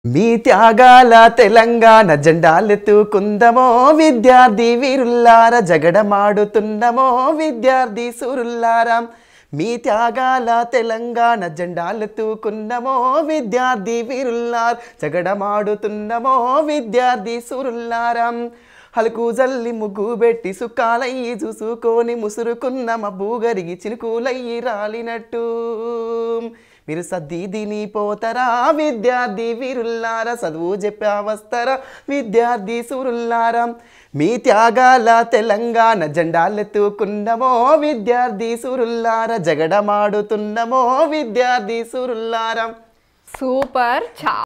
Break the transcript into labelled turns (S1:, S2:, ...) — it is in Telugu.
S1: మీ త్యాగాల తెలంగాణ జెండాలెత్తుకుందమో విద్యార్థి వీరుల్లార జగడమాడుతున్నమో విద్యార్థి సూరుల్లారా మీ త్యాగాల తెలంగాణ జెండాలెత్తుకున్నమో విద్యార్థి వీరుల్లార్ జగడమాడుతున్నమో విద్యార్థి సూరుల్లారా హలుకు జల్లి ముగ్గు పెట్టి సుక్కాలయ్యి చూసుకొని ముసురుకున్న మబ్బుగరిగి చినుకులయ్యి రాలినట్టు మీరు సర్దిదిని పోతారా విద్యార్థి వీరుల్లారా చదువు చెప్పా వస్తారా విద్యార్థి సూరుల్లారా మీ త్యాగాల తెలంగాణ జెండాలెత్తుకున్నమో విద్యార్థి సూరుల్లారా జగడమాడుతున్నమో విద్యార్థి సూరుల్లారా
S2: సూపర్ చాలా